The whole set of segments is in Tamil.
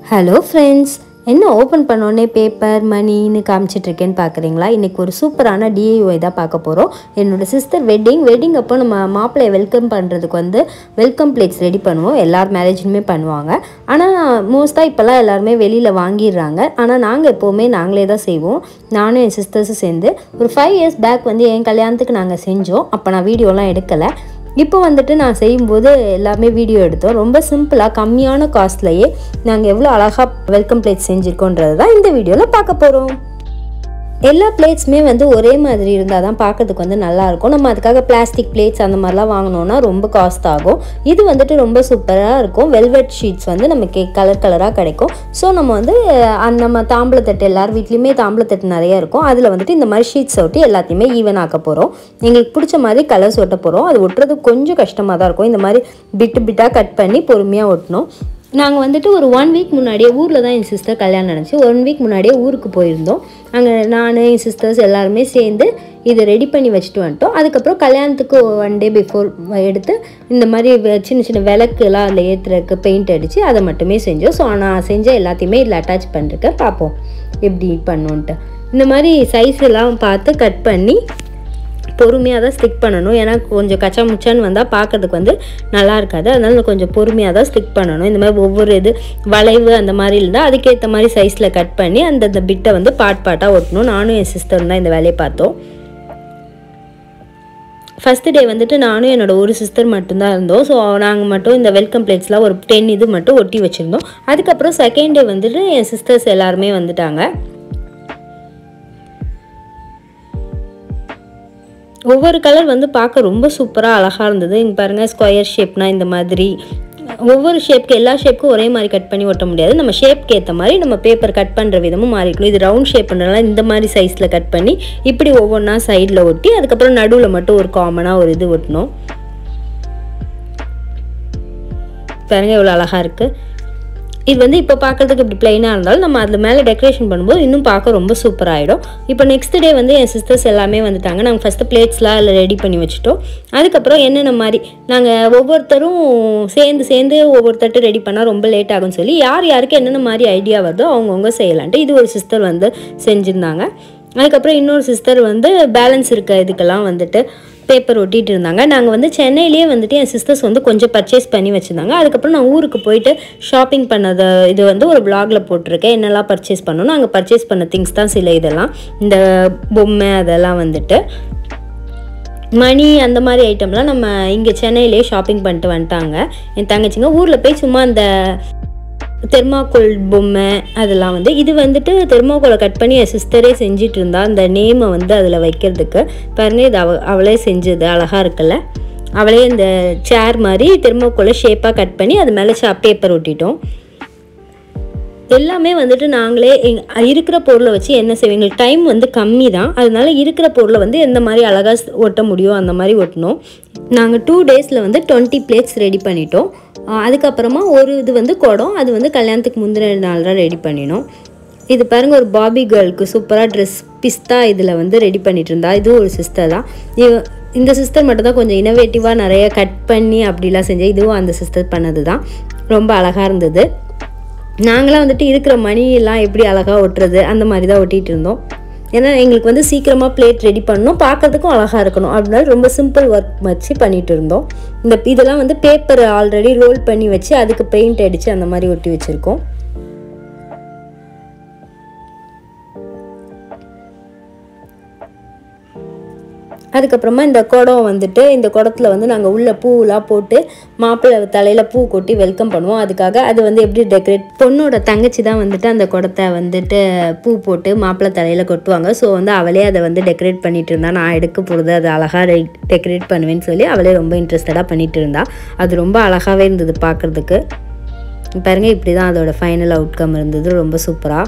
ஹலோ ஃப்ரெண்ட்ஸ் என்ன ஓப்பன் பண்ணோடனே பேப்பர் மணின்னு காமிச்சிட்ருக்கேன்னு பார்க்குறீங்களா இன்றைக்கி ஒரு சூப்பரான டிஐஒய் தான் பார்க்க போகிறோம் என்னோடய சிஸ்டர் வெட்டிங் வெட்டிங் அப்போ நம்ம மாப்பிள்ளையை வெல்கம் பண்ணுறதுக்கு வந்து வெல்கம் பிளேட்ஸ் ரெடி பண்ணுவோம் எல்லார் மேரேஜுமே பண்ணுவாங்க ஆனால் மோஸ்ட்டாக இப்போல்லாம் எல்லாருமே வெளியில் வாங்கிடுறாங்க ஆனால் நாங்கள் எப்போவுமே நாங்களே தான் செய்வோம் நானும் என் சிஸ்டர்ஸும் சேர்ந்து ஒரு ஃபைவ் இயர்ஸ் பேக் வந்து என் கல்யாணத்துக்கு நாங்கள் செஞ்சோம் அப்போ நான் வீடியோலாம் எடுக்கலை இப்போ வந்துட்டு நான் செய்யும்போது எல்லாமே வீடியோ எடுத்தோம் ரொம்ப சிம்பிளாக கம்மியான காஸ்ட்லேயே நாங்கள் எவ்வளோ அழகாக வெல்கம் பிளேட் செஞ்சுருக்கோன்றது தான் இந்த வீடியோவில் பார்க்க போகிறோம் எல்லா பிளேட்ஸுமே வந்து ஒரே மாதிரி இருந்தால் தான் பார்க்கறதுக்கு வந்து நல்லாயிருக்கும் நம்ம அதுக்காக பிளாஸ்டிக் பிளேட்ஸ் அந்த மாதிரிலாம் வாங்கினோன்னா ரொம்ப காஸ்ட் ஆகும் இது வந்துட்டு ரொம்ப சூப்பராக இருக்கும் வெல்வெட் ஷீட்ஸ் வந்து நமக்கு கலர் கலராக கிடைக்கும் ஸோ நம்ம வந்து அந்த நம்ம தாம்பளத்தட்டு எல்லார் வீட்லேயுமே தாம்பளத்தட்டு நிறைய இருக்கும் அதில் வந்துட்டு இந்த மாதிரி ஷீட்ஸ் ஒட்டி எல்லாத்தையுமே ஈவன் ஆக்க போகிறோம் எங்களுக்கு பிடிச்ச மாதிரி கலர்ஸ் ஒட்ட போகிறோம் அது ஒட்டுறது கொஞ்சம் கஷ்டமாக தான் இருக்கும் இந்த மாதிரி பிட்டு பிட்டாக கட் பண்ணி பொறுமையாக ஒட்டணும் நாங்கள் வந்துட்டு ஒரு ஒன் வீக் முன்னாடியே ஊரில் தான் என் சிஸ்டர் கல்யாணம் நடந்துச்சு ஒன் வீக் முன்னாடியே ஊருக்கு போயிருந்தோம் அங்கே நான் என் சிஸ்டர்ஸ் எல்லாருமே சேர்ந்து இதை ரெடி பண்ணி வச்சுட்டு வந்துட்டோம் அதுக்கப்புறம் கல்யாணத்துக்கு ஒன் டே பிஃபோர் எடுத்து இந்த மாதிரி வெ- சின்ன சின்ன விளக்குலாம் அதில் ஏற்றுறதுக்கு பெயிண்ட் அடித்து அதை மட்டுமே செஞ்சோம் ஸோ நான் செஞ்ச எல்லாத்தையுமே இதில் அட்டாச் பண்ணிருக்கேன் பார்ப்போம் எப்படி பண்ணோன்ட்டு இந்த மாதிரி சைஸ் எல்லாம் பார்த்து கட் பண்ணி பொறுமையாக தான் ஸ்டிக் பண்ணணும் ஏன்னா கொஞ்சம் கச்சா முச்சான்னு வந்தால் பார்க்கறதுக்கு வந்து நல்லா இருக்காது அதனால கொஞ்சம் பொறுமையாக தான் ஸ்டிக் பண்ணணும் இந்த மாதிரி ஒவ்வொரு இது வளைவு அந்த மாதிரி இருந்தால் அதுக்கேற்ற மாதிரி சைஸில் கட் பண்ணி அந்த பிட்டை வந்து பாட் பாட்டாக ஒட்டணும் நானும் என் சிஸ்டரும் தான் இந்த வேலையை பார்த்தோம் ஃபஸ்ட்டு டே வந்துட்டு நானும் என்னோட ஒரு சிஸ்டர் மட்டும்தான் இருந்தோம் ஸோ நாங்கள் மட்டும் இந்த வெல்கம் பிளேட்ஸ்லாம் ஒரு டென் இது மட்டும் ஒட்டி வச்சுருந்தோம் அதுக்கப்புறம் செகண்ட் டே வந்துட்டு என் சிஸ்டர்ஸ் எல்லாருமே வந்துட்டாங்க ஒவ்வொரு கலர் வந்து பார்க்க ரொம்ப சூப்பராக அழகாக இருந்தது இங்கே பாருங்கள் ஸ்கொயர் ஷேப்னா இந்த மாதிரி ஒவ்வொரு ஷேப்க்கு எல்லா ஷேப்க்கும் ஒரே மாதிரி கட் பண்ணி ஒட்ட முடியாது நம்ம ஷேப்க்கு ஏற்ற மாதிரி நம்ம பேப்பர் கட் பண்ணுற விதமும் மாறிக்கணும் இது ரவுண்ட் ஷேப்ன்றனால இந்த மாதிரி சைஸில் கட் பண்ணி இப்படி ஒவ்வொன்றா சைடில் ஒட்டி அதுக்கப்புறம் நடுவில் மட்டும் ஒரு காமனாக ஒரு இது ஒட்டணும் பாருங்க எவ்வளோ அழகாக இருக்குது இது வந்து இப்போ பார்க்கறதுக்கு இப்படி பிளைனாக இருந்தாலும் நம்ம அதில் மேலே டெக்கரேஷன் பண்ணும்போது இன்னும் பார்க்க ரொம்ப சூப்பர் ஆகிடும் இப்போ நெக்ஸ்ட் டே வந்து என் சிஸ்டர்ஸ் எல்லாமே வந்துட்டாங்க நாங்கள் ஃபஸ்ட்டு பிளேட்ஸ்லாம் அதில் ரெடி பண்ணி வச்சுட்டோம் அதுக்கப்புறம் என்னென்ன மாதிரி நாங்கள் ஒவ்வொருத்தரும் சேர்ந்து சேர்ந்து ஒவ்வொரு தட்டு ரெடி பண்ணால் ரொம்ப லேட் ஆகும்னு சொல்லி யார் யாருக்கு என்னென்ன மாதிரி ஐடியா வருதோ அவங்கவுங்க செய்யலான்ட்டு இது ஒரு சிஸ்டர் வந்து செஞ்சுருந்தாங்க அதுக்கப்புறம் இன்னொரு சிஸ்டர் வந்து பேலன்ஸ் இருக்க இதுக்கெல்லாம் வந்துட்டு பேப்பர் ஒட்டிட்டு இருந்தாங்க நாங்கள் வந்து சென்னையிலேயே வந்துட்டு என் சிஸ்டர்ஸ் வந்து கொஞ்சம் பர்ச்சேஸ் பண்ணி வச்சுருந்தாங்க அதுக்கப்புறம் நான் ஊருக்கு போயிட்டு ஷாப்பிங் பண்ணதை இது வந்து ஒரு பிளாகில் போட்டிருக்கேன் என்னெல்லாம் பர்ச்சேஸ் பண்ணணும் நாங்கள் பர்ச்சேஸ் பண்ண திங்ஸ் தான் சில இதெல்லாம் இந்த பொம்மை அதெல்லாம் வந்துட்டு மணி அந்த மாதிரி ஐட்டம்லாம் நம்ம இங்கே சென்னையிலே ஷாப்பிங் பண்ணிட்டு வந்துட்டாங்க என் தங்கச்சிங்க ஊரில் போய் சும்மா அந்த தெர்மாக்கோல் பொம்மை அதெல்லாம் வந்து இது வந்துட்டு தெர்மாக்கோலை கட் பண்ணி என் சிஸ்டரே செஞ்சிட்டு இருந்தா அந்த நேமை வந்து அதில் வைக்கிறதுக்கு பாருங்க இது அவ அவளே செஞ்சது அழகாக இருக்குல்ல அவளே இந்த சேர் மாதிரி தெர்மாக்கோலை ஷேப்பாக கட் பண்ணி அது மேலே ஷா பேப்பர் ஒட்டிட்டோம் எல்லாமே வந்துட்டு நாங்களே எங் இருக்கிற பொருளை வச்சு என்ன செய்வோம் எங்களுக்கு டைம் வந்து கம்மி தான் அதனால இருக்கிற பொருளை வந்து எந்த மாதிரி அழகாக ஒட்ட முடியும் அந்த மாதிரி ஒட்டினோம் நாங்கள் டூ டேஸில் வந்து டுவெண்ட்டி பிளேட்ஸ் ரெடி பண்ணிட்டோம் ஆஹ் அதுக்கப்புறமா ஒரு இது வந்து குடம் அது வந்து கல்யாணத்துக்கு முந்தின நாள் தான் ரெடி பண்ணினோம் இது பாருங்க ஒரு பாபி கேர்ளுக்கு சூப்பராக ட்ரெஸ் பிஸ்தா இதில் வந்து ரெடி பண்ணிட்டு இருந்தா இதுவும் ஒரு சிஸ்டர் தான் இவ- இந்த சிஸ்டர் மட்டும் தான் கொஞ்சம் இனோவேட்டிவாக நிறைய கட் பண்ணி அப்படிலாம் செஞ்சேன் இதுவும் அந்த சிஸ்டர் பண்ணது தான் ரொம்ப அழகாக இருந்தது நாங்களாம் வந்துட்டு இருக்கிற மணியெல்லாம் எப்படி அழகாக ஒட்டுறது அந்த மாதிரி தான் ஒட்டிகிட்டு இருந்தோம் ஏன்னா எங்களுக்கு வந்து சீக்கிரமாக பிளேட் ரெடி பண்ணணும் பார்க்கறதுக்கும் அழகாக இருக்கணும் அதனால ரொம்ப சிம்பிள் ஒர்க் வச்சு பண்ணிட்டு இருந்தோம் இந்த இதெல்லாம் வந்து பேப்பர் ஆல்ரெடி ரோல் பண்ணி வச்சு அதுக்கு பெயிண்ட் அடித்து அந்த மாதிரி ஒட்டி வச்சுருக்கோம் அதுக்கப்புறமா இந்த குடம் வந்துட்டு இந்த குடத்துல வந்து நாங்கள் உள்ள பூவெலாம் போட்டு மாப்பிள்ளை தலையில் பூ கொட்டி வெல்கம் பண்ணுவோம் அதுக்காக அது வந்து எப்படி டெக்கரேட் பொண்ணோட தங்கச்சி தான் வந்துட்டு அந்த குடத்தை வந்துட்டு பூ போட்டு மாப்பிள்ளை தலையில் கொட்டுவாங்க ஸோ வந்து அவளே அதை வந்து டெக்கரேட் பண்ணிட்டு இருந்தா நான் எடுக்க போகிறது அது அழகாக டெக்கரேட் பண்ணுவேன்னு சொல்லி அவளே ரொம்ப இன்ட்ரெஸ்டடாக பண்ணிட்டு இருந்தா அது ரொம்ப அழகாகவே இருந்தது பார்க்குறதுக்கு பாருங்க இப்படி தான் அதோட ஃபைனல் அவுட்கம் இருந்தது ரொம்ப சூப்பராக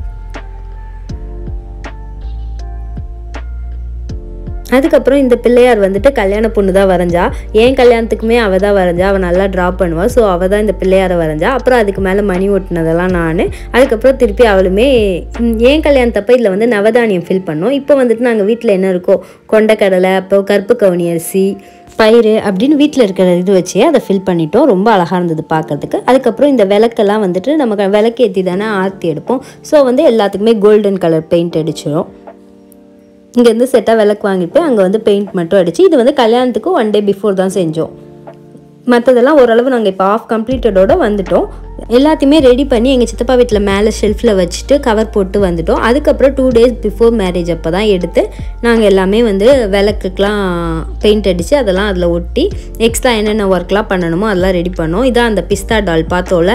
அதுக்கப்புறம் இந்த பிள்ளையார் வந்துட்டு கல்யாண பொண்ணு தான் வரைஞ்சா என் கல்யாணத்துக்குமே அவள் தான் வரைஞ்சா அவள் நல்லா ட்ரா பண்ணுவா ஸோ அவள் தான் இந்த பிள்ளையாரை வரைஞ்சா அப்புறம் அதுக்கு மேலே மணி ஒட்டினதெல்லாம் நான் அதுக்கப்புறம் திருப்பி அவளுமே ம், என் கல்யாணத்தப்ப இதில் வந்து நவதானியம் ஃபில் பண்ணோம் இப்போ வந்துட்டு நாங்கள் வீட்டில் என்ன இருக்கோ கொண்டக்கடலை அப்புறம் கருப்பு கவுனி அரிசி பயிறு அப்படின்னு வீட்டில் இருக்கிற இது வச்சு அதை ஃபில் பண்ணிட்டோம் ரொம்ப அழகாக இருந்தது பார்க்கறதுக்கு அதுக்கப்புறம் இந்த விளக்கெல்லாம் வந்துட்டு நம்ம விளக்கு ஏற்றி தானே ஆர்த்தி எடுப்போம் ஸோ வந்து எல்லாத்துக்குமே கோல்டன் கலர் பெயிண்ட் அடிச்சிடும் இங்கேருந்து செட்டாக விளக்கு வாங்கிட்டு போய் அங்கே வந்து பெயிண்ட் மட்டும் அடிச்சு இது வந்து கல்யாணத்துக்கு ஒன் டே பிஃபோர் தான் செஞ்சோம் மற்றதெல்லாம் ஓரளவு நாங்கள் இப்போ ஆஃப் கம்ப்ளீட்டடோட வந்துட்டோம் எல்லாத்தையுமே ரெடி பண்ணி எங்கள் சித்தப்பா வீட்டில் மேலே ஷெல்ஃபில் வச்சுட்டு கவர் போட்டு வந்துட்டோம் அதுக்கப்புறம் டூ டேஸ் பிஃபோர் மேரேஜ் அப்போ தான் எடுத்து நாங்கள் எல்லாமே வந்து விளக்குக்கெலாம் பெயிண்ட் அடித்து அதெல்லாம் அதில் ஒட்டி எக்ஸ்ட்ரா என்னென்ன ஒர்க்லாம் பண்ணணுமோ அதெல்லாம் ரெடி பண்ணோம் இதான் அந்த பிஸ்தா டால் பார்த்தோம்ல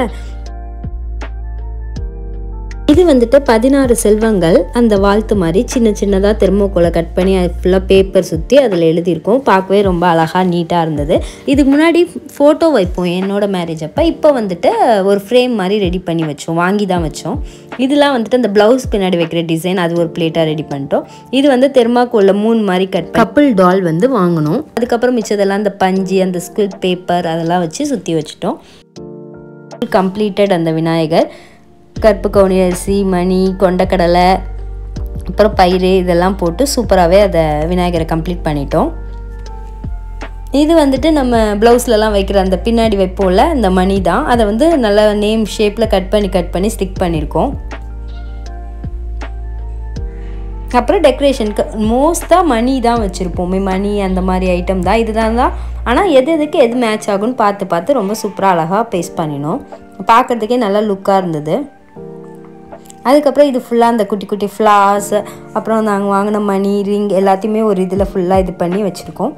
இது வந்துட்டு பதினாறு செல்வங்கள் அந்த வாழ்த்து மாதிரி சின்ன சின்னதாக தெர்மோக்கோலை கட் பண்ணி அது ஃபுல்லாக பேப்பர் சுற்றி அதில் எழுதியிருக்கோம் பார்க்கவே ரொம்ப அழகாக நீட்டாக இருந்தது இதுக்கு முன்னாடி ஃபோட்டோ வைப்போம் என்னோட மேரேஜ் அப்போ இப்போ வந்துட்டு ஒரு ஃப்ரேம் மாதிரி ரெடி பண்ணி வச்சோம் வாங்கி தான் வச்சோம் இதெல்லாம் வந்துட்டு அந்த ப்ளவுஸ் பின்னாடி வைக்கிற டிசைன் அது ஒரு பிளேட்டாக ரெடி பண்ணிட்டோம் இது வந்து தெர்மாக்கோலில் மூணு மாதிரி கட் கப்பிள் டால் வந்து வாங்கினோம் அதுக்கப்புறம் மிச்சதெல்லாம் அந்த பஞ்சு அந்த ஸ்கில் பேப்பர் அதெல்லாம் வச்சு சுற்றி வச்சுட்டோம் கம்ப்ளீட்டட் அந்த விநாயகர் கருப்பு கவுனி அரிசி மணி கொண்டக்கடலை அப்புறம் பயிறு இதெல்லாம் போட்டு சூப்பராகவே அதை விநாயகரை கம்ப்ளீட் பண்ணிட்டோம் இது வந்துட்டு நம்ம ப்ளவுஸ்லலாம் வைக்கிற அந்த பின்னாடி வைப்போம்ல அந்த மணி தான் அதை வந்து நல்லா நேம் ஷேப்பில் கட் பண்ணி கட் பண்ணி ஸ்டிக் பண்ணியிருக்கோம் அப்புறம் டெக்கரேஷனுக்கு மோஸ்ட்டாக மணி தான் வச்சுருப்போமே மணி அந்த மாதிரி ஐட்டம் தான் இதுதான் தான் ஆனால் எது எதுக்கு எது மேட்ச் ஆகும்னு பார்த்து பார்த்து ரொம்ப சூப்பராக அழகாக பேஸ்ட் பண்ணினோம் பார்க்குறதுக்கே நல்லா லுக்காக இருந்தது அதுக்கப்புறம் இது ஃபுல்லாக அந்த குட்டி குட்டி ஃப்ளார்ஸ் அப்புறம் நாங்கள் வாங்கின மணி ரிங் எல்லாத்தையுமே ஒரு இதில் ஃபுல்லாக இது பண்ணி வச்சுருக்கோம்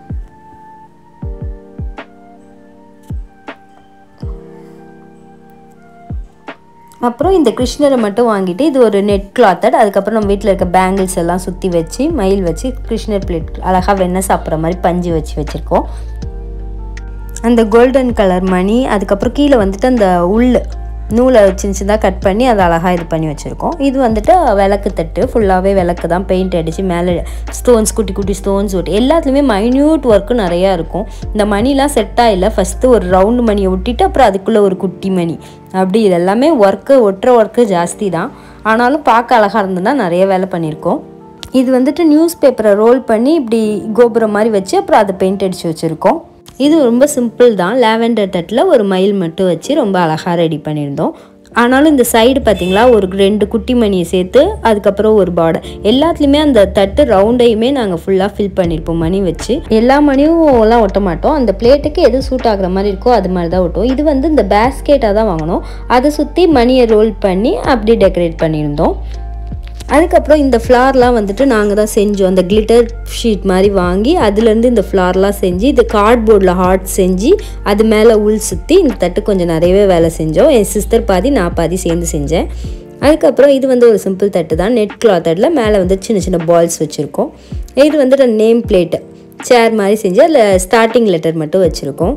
அப்புறம் இந்த கிருஷ்ணரை மட்டும் வாங்கிட்டு இது ஒரு நெட் கிளாத்தட் அதுக்கப்புறம் நம்ம வீட்டில் இருக்க பேங்கிள்ஸ் எல்லாம் சுற்றி வச்சு மயில் வச்சு கிருஷ்ணர் பிளேட் அழகாக வெண்ணெய் சாப்பிட்ற மாதிரி பஞ்சு வச்சு வச்சுருக்கோம் அந்த கோல்டன் கலர் மணி அதுக்கப்புறம் கீழே வந்துட்டு அந்த உள் நூலை சின்ன சின்னதாக கட் பண்ணி அதை அழகாக இது பண்ணி வச்சுருக்கோம் இது வந்துட்டு விளக்கு தட்டு ஃபுல்லாகவே விளக்கு தான் பெயிண்ட் அடித்து மேலே ஸ்டோன்ஸ் குட்டி குட்டி ஸ்டோன்ஸ் ஒட்டி எல்லாத்துலேயுமே மைன்யூட் ஒர்க்கு நிறையா இருக்கும் இந்த மணிலாம் செட்டாக இல்லை ஃபஸ்ட்டு ஒரு ரவுண்டு மணியை ஒட்டிட்டு அப்புறம் அதுக்குள்ளே ஒரு குட்டி மணி அப்படி இது எல்லாமே ஒர்க்கு ஒட்டுற ஒர்க்கு ஜாஸ்தி தான் ஆனாலும் பார்க்க அழகாக இருந்ததுன்னா நிறைய வேலை பண்ணியிருக்கோம் இது வந்துட்டு நியூஸ் பேப்பரை ரோல் பண்ணி இப்படி கோபுரம் மாதிரி வச்சு அப்புறம் அதை பெயிண்ட் அடித்து வச்சுருக்கோம் இது ரொம்ப சிம்பிள் தான் லேவெண்டர் தட்டில் ஒரு மயில் மட்டும் வச்சு ரொம்ப அழகாக ரெடி பண்ணியிருந்தோம் ஆனாலும் இந்த சைடு பார்த்தீங்களா ஒரு ரெண்டு குட்டி மணியை சேர்த்து அதுக்கப்புறம் ஒரு பார்டர் எல்லாத்துலேயுமே அந்த தட்டு ரவுண்டையுமே நாங்கள் ஃபுல்லாக ஃபில் பண்ணியிருப்போம் மணி வச்சு எல்லா மணியும் எல்லாம் ஒட்ட மாட்டோம் அந்த பிளேட்டுக்கு எது சூட் ஆகுற மாதிரி இருக்கோ அது மாதிரி தான் ஒட்டும் இது வந்து இந்த பேஸ்கெட்டாக தான் வாங்கினோம் அதை சுற்றி மணியை ரோல் பண்ணி அப்படி டெக்கரேட் பண்ணியிருந்தோம் அதுக்கப்புறம் இந்த ஃப்ளார்லாம் வந்துட்டு நாங்கள் தான் செஞ்சோம் அந்த கிளிட்டர் ஷீட் மாதிரி வாங்கி அதுலேருந்து இந்த ஃப்ளார்லாம் செஞ்சு இது கார்ட்போர்டில் ஹார்ட் செஞ்சு அது மேலே உள் சுற்றி இந்த தட்டு கொஞ்சம் நிறையவே வேலை செஞ்சோம் என் சிஸ்டர் பாதி நான் பாதி சேர்ந்து செஞ்சேன் அதுக்கப்புறம் இது வந்து ஒரு சிம்பிள் தட்டு தான் நெட் கிளாத்தடில் மேலே வந்து சின்ன சின்ன பால்ஸ் வச்சுருக்கோம் இது வந்துட்டு நேம் பிளேட்டு சேர் மாதிரி செஞ்சு அதில் ஸ்டார்டிங் லெட்டர் மட்டும் வச்சுருக்கோம்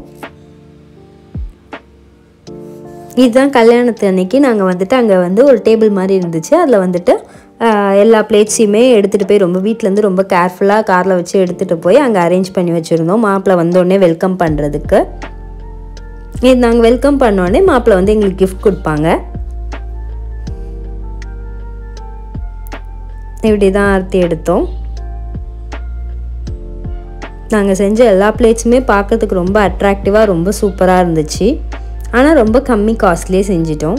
இதுதான் கல்யாணத்து அன்னைக்கு நாங்கள் வந்துட்டு அங்கே வந்து ஒரு டேபிள் மாதிரி இருந்துச்சு அதில் வந்துட்டு ஆஹ், எல்லா பிளேட்ஸையுமே எடுத்துகிட்டு போய் ரொம்ப வீட்டிலேருந்து ரொம்ப கேர்ஃபுல்லாக காரில் வச்சு எடுத்துகிட்டு போய் அங்கே அரேஞ்ச் பண்ணி வச்சுருந்தோம் மாப்பிள்ளை வந்தோடனே வெல்கம் பண்ணுறதுக்கு இது நாங்கள் வெல்கம் பண்ணோடனே மாப்பிள்ளை வந்து எங்களுக்கு கிஃப்ட் கொடுப்பாங்க இப்படி தான் ஆர்த்தி எடுத்தோம் நாங்கள் செஞ்ச எல்லா பிளேட்ஸுமே பார்க்கறதுக்கு ரொம்ப அட்ராக்டிவாக ரொம்ப சூப்பராக இருந்துச்சு ஆனால் ரொம்ப கம்மி காஸ்ட்லேயே செஞ்சிட்டோம்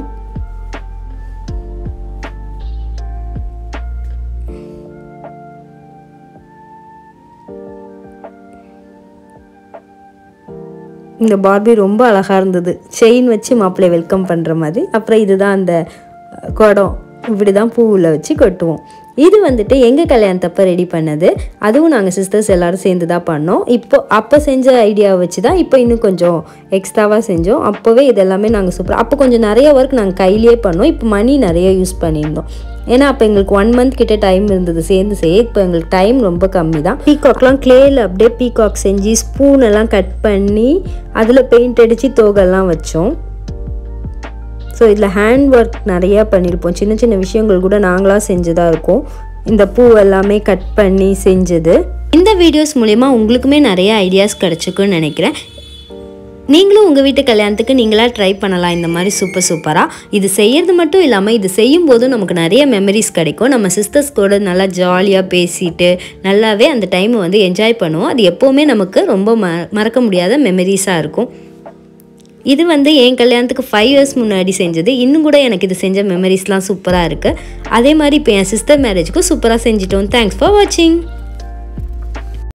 இந்த பார்பி ரொம்ப அழகாக இருந்தது செயின் வச்சு மாப்பிள்ளை வெல்கம் பண்ணுற மாதிரி அப்புறம் இதுதான் அந்த அஹ், குடம் இப்படி தான் பூவில் வச்சு கொட்டுவோம் இது வந்துட்டு எங்கள் கல்யாணத்தப்போ ரெடி பண்ணது அதுவும் நாங்கள் சிஸ்டர்ஸ் எல்லாரும் சேர்ந்து தான் பண்ணோம் இப்போ அப்போ செஞ்ச ஐடியாவை வச்சு தான் இப்போ இன்னும் கொஞ்சம் எக்ஸ்ட்ராவாக செஞ்சோம் அப்போவே இது எல்லாமே நாங்கள் சூப்பராக அப்போ கொஞ்சம் நிறைய ஒர்க் நாங்கள் கையிலேயே பண்ணோம் இப்போ மணி நிறைய யூஸ் பண்ணியிருந்தோம் ஏன்னா அப்போ எங்களுக்கு ஒன் மந்த் கிட்ட டைம் இருந்தது சேர்ந்து செய்ய இப்போ எங்களுக்கு டைம் ரொம்ப கம்மி தான் பீகாக்லாம் கிளேயில் அப்படியே பீகாக் செஞ்சு ஸ்பூன் எல்லாம் கட் பண்ணி அதில் பெயிண்ட் அடித்து தோகெல்லாம் வச்சோம் ஸோ இதில் ஹேண்ட் ஒர்க் நிறையா பண்ணியிருப்போம் சின்ன சின்ன விஷயங்கள் கூட நாங்களாக செஞ்சதாக இருக்கும் இந்த பூ எல்லாமே கட் பண்ணி செஞ்சது இந்த வீடியோஸ் மூலயமா உங்களுக்குமே நிறைய ஐடியாஸ் கிடச்சிக்குன்னு நினைக்கிறேன் நீங்களும் உங்கள் வீட்டு கல்யாணத்துக்கு நீங்களாக ட்ரை பண்ணலாம் இந்த மாதிரி சூப்பர் சூப்பராக இது செய்யறது மட்டும் இல்லாமல் இது செய்யும் போதும் நமக்கு நிறைய மெமரிஸ் கிடைக்கும் நம்ம சிஸ்டர்ஸ் கூட நல்லா ஜாலியாக பேசிட்டு நல்லாவே அந்த டைமை வந்து என்ஜாய் பண்ணுவோம் அது எப்போவுமே நமக்கு ரொம்ப ம மறக்க முடியாத மெமரிஸாக இருக்கும் இது வந்து என் கல்யாணத்துக்கு ஃபைவ் இயர்ஸ் முன்னாடி செஞ்சது இன்னும் கூட எனக்கு இது செஞ்ச மெமரிஸ்லாம் சூப்பராக இருக்குது அதே மாதிரி இப்போ என் சிஸ்டர் மேரேஜுக்கும் சூப்பராக செஞ்சிட்டோம் தேங்க்ஸ் ஃபார் வாட்சிங்